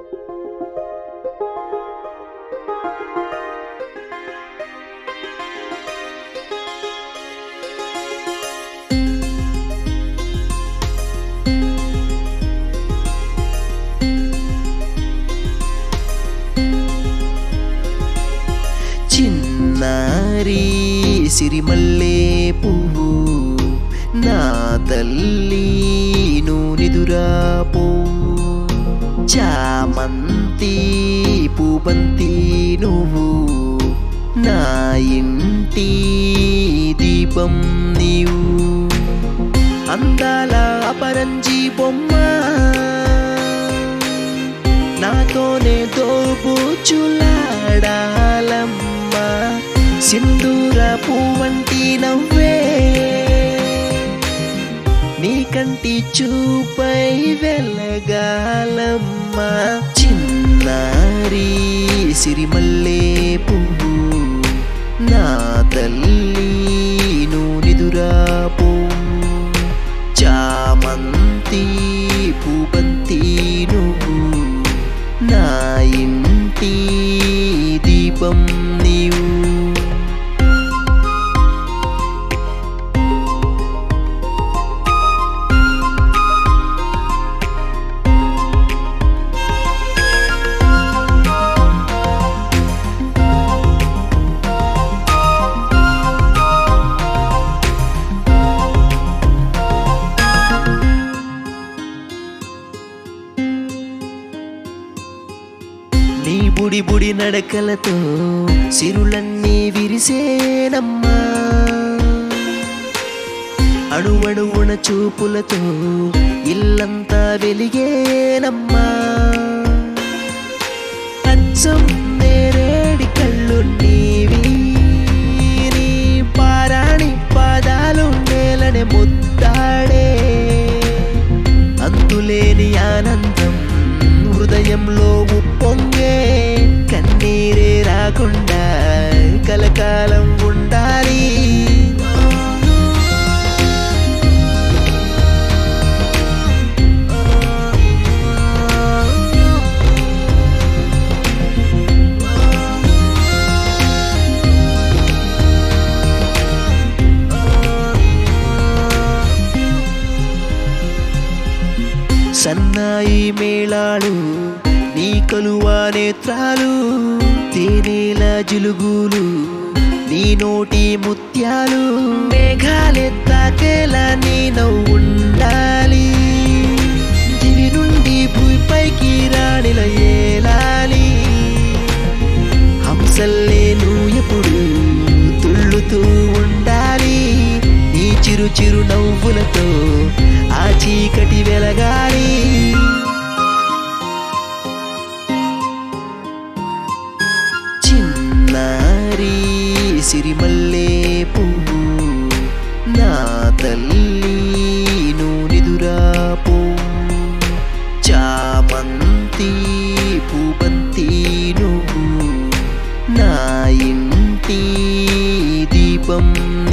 చిన్నారి సిరిమల్లే పువ్వు నా తల్లి నూనిదురా పువ్వు చామంతి పూబంతి నువ్వు నా ఇంటి దీపం నీవు అందాల అపరంజి బొమ్మ నాతోనే దోబూచులాడాలమ్మా సింధూర పువ్వంటి నవ్వే నీ కంటి చూపై వెలగాలమ్మా చిన్నారి సిరిమల్లే పువ్వు నా తల్లి నూనిదురా పువ్వు చామంతి పూబంతి నువ్వు నా ఇంటి దీపం నీవు నీ బుడి బుడి నడకలతో సిరులన్నీ విరిసేనమ్మా అణువణువున చూపులతో ఇల్లంతా వెలిగేనమ్మా అచ్చం నేరేడి కళ్ళు నీవి నీ పారాణి పాదాలు నేలనే ముద్దాడే అంతులేని ఆనందం హృదయంలో ఉప్పొంగే కన్నీరే రాకుండా కలకాలం ఉండాలి సన్నాయి మేళాలు నీ కలువా నేత్రాలు తేనేల జిలుగులు నీ నోటి ముత్యాలు మేఘాలెత్తాకేలా నీ నవ్వుండాలి దివి నుండి భూమిపైకి రాణిల ఏలాలి హంసల్లే నువ్వు ఎప్పుడు తుళ్ళుతూ ఉండాలి నీ చిరు చిరు నవ్వులతో ఆ చీకటి వెలగాలి చిన్నారి సిరిమల్లే పువ్వు నా తల్లి నూనిదురా పువ్వు చామంతి పూబంతి నువ్వు నా ఇంటి దీపం